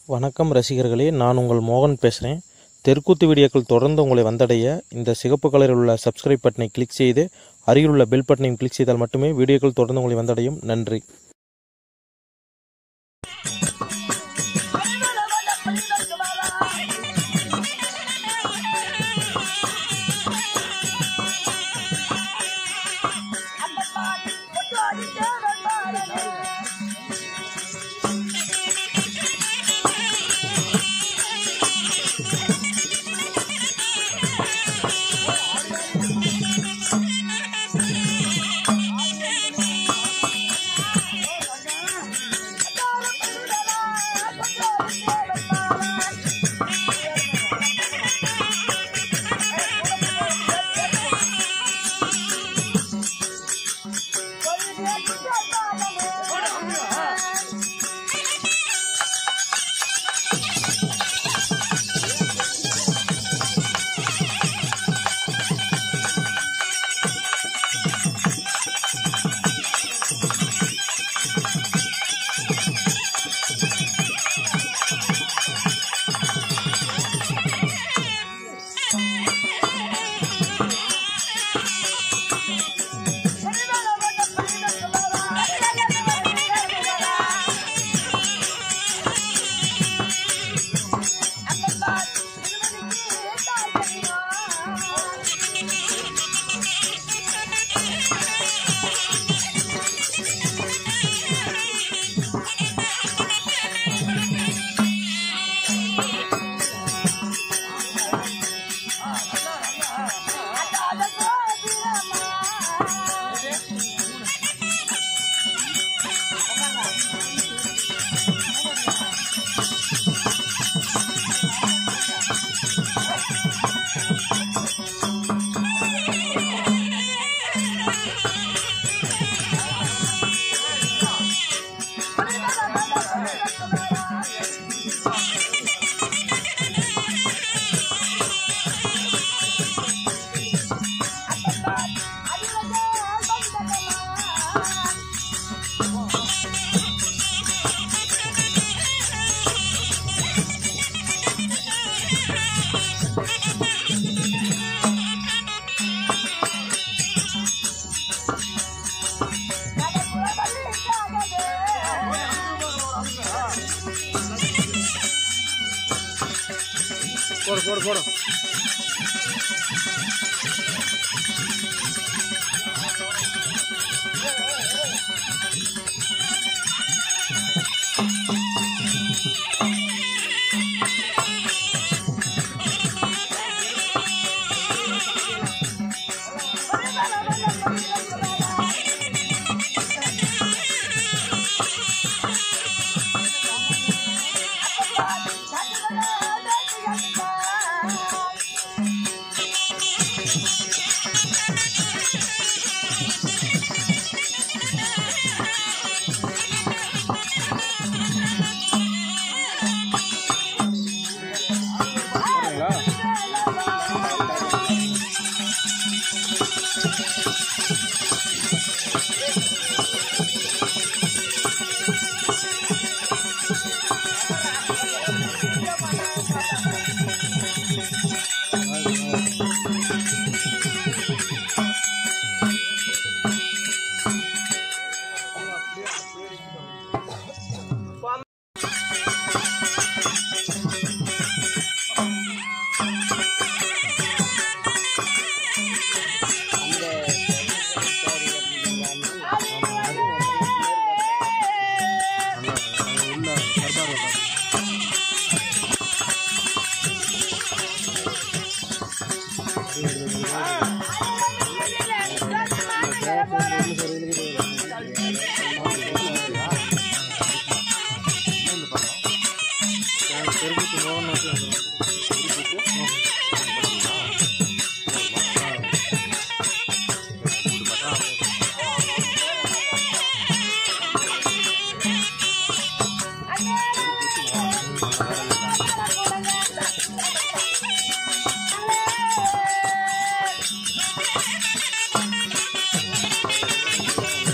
வணக்கம் ரசிகர்களே நான் உங்கள் மோகன் பேசுகிறேன் தெற்குத்து வீடியோக்கள் தொடர்ந்து உங்களை வந்தடைய இந்த சிகப்பு கலரில் உள்ள சப்ஸ்கிரைப் பட்டனை கிளிக் செய்து அருகில் உள்ள பெல் பட்டனையும் கிளிக் செய்தால் மட்டுமே வீடியோக்கள் தொடர்ந்து உங்களை வந்தடையும் நன்றி போடு போடு போடு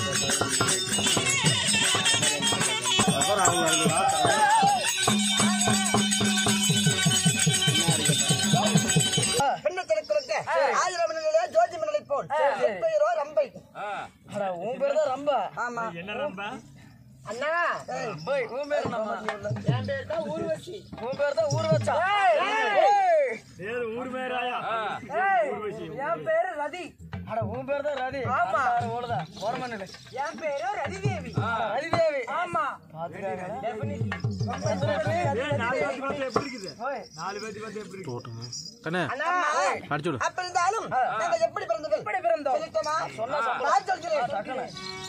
அப்புறம் அவங்க ஆமா என்ன நம்ப அண்ணா போய் உன் பேர் நம்ம என் பேர் தான் ஊர்வசி உன் பேர் தான் ஊர் வச்சா பேரு ஊர் பேராயா என் பேரு ரதி அட உன் பேர் தான் ரதி ஆமா. ஆறு ஓடுதா ஓரமண்ணில் என் பேரு ரதிதேவி ரதி தேவி ஆமா பாத்துக்காங்க ஏய், நாலு பேருக்கு பார்த்து எப்படி இருக்குது நாலு பேருக்கு பார்த்து எப்படி இருக்குது போட்டுங்க கண்ணே அண்ணா அடிச்சுடு அப்ப இருந்தாலும் நாங்க எப்படி பிறந்தது எப்படி பிறந்தோம் சொல்லிட்டோமா நான் சொல்கிறேன்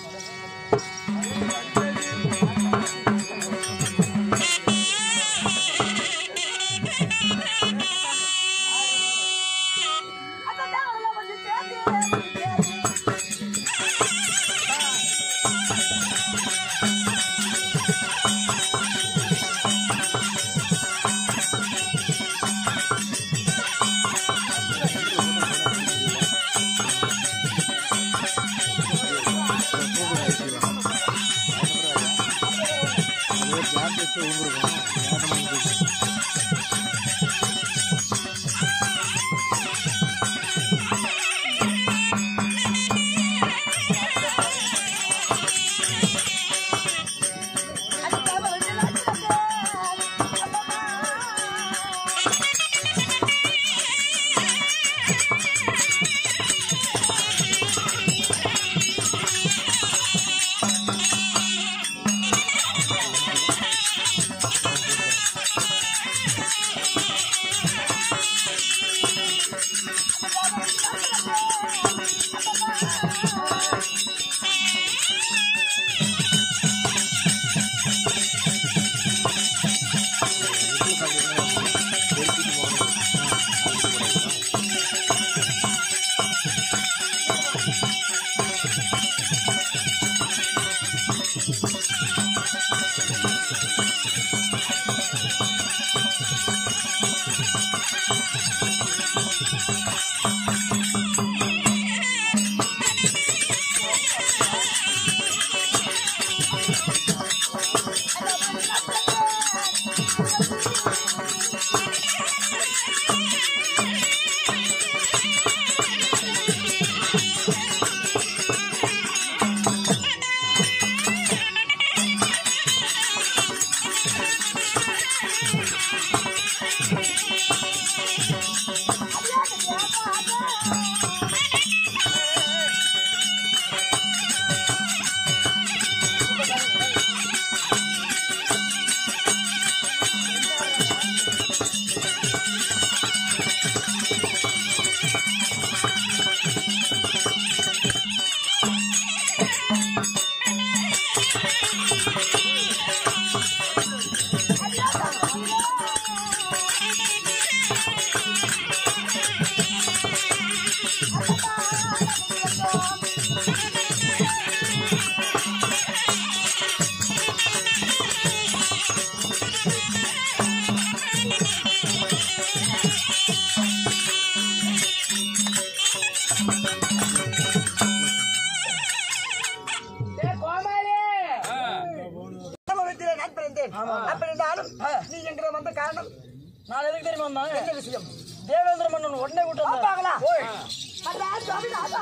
நான் பிறந்தேன் அப்படி இருந்தாலும் நீ எங்கிற வந்த காரணம் நான் எதுக்கு தெரியுமா வந்தாங்க என்ன விஷயம் தேவேந்திர மன்னன் உடனே விட்டு பாப்பாங்களா? போய் அடா, சுவாமி தாத்தா.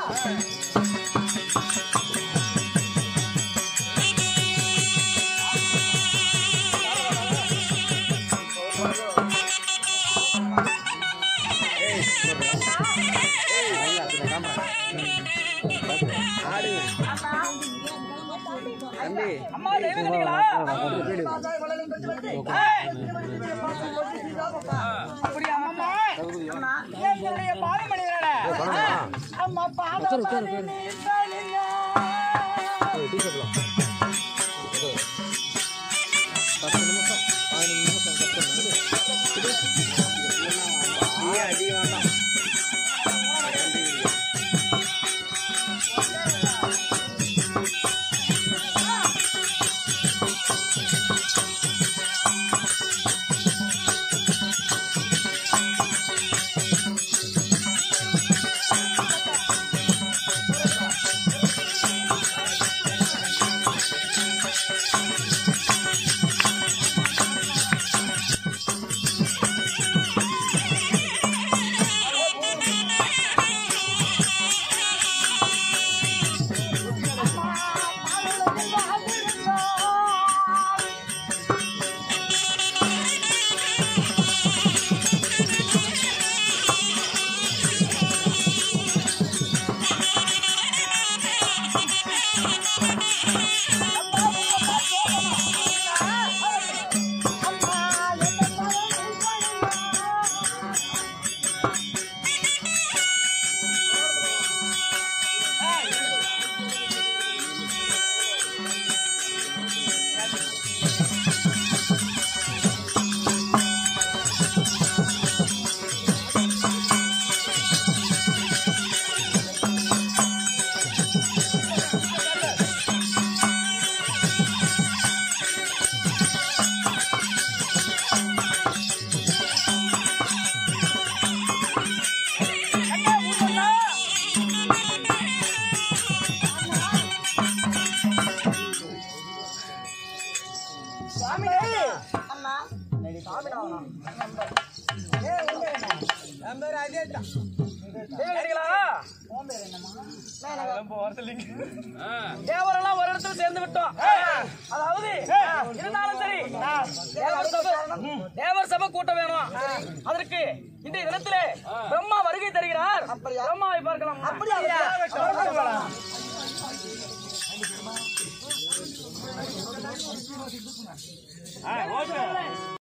அம்மா தெய்வங்களா பாப்பாய் வளரும் பெற்று வந்து, பாசம் கொண்டு சீதா பாப்பா. அப்படி அம்மா அம்மா என்னுடைய பாதமணிகள அம்மா பாதமணி ஆ சாமிநாதனா ஏ உங்க என்ன என் பேரு அதே தான் தேவர்களா தேவரெல்லாம் ஒரு இடத்துல சேர்ந்து விட்டோம் அதாவது இருந்தாலும் சரி தேவர் சபை தேவர் சபை கூட்டம் வேணும் அதற்கு இந்த தினத்திலே பிரம்மா வருகை தருகிறார் பிரம்மாவை பார்க்கலாம் அப்படியா ஆ, ஓகே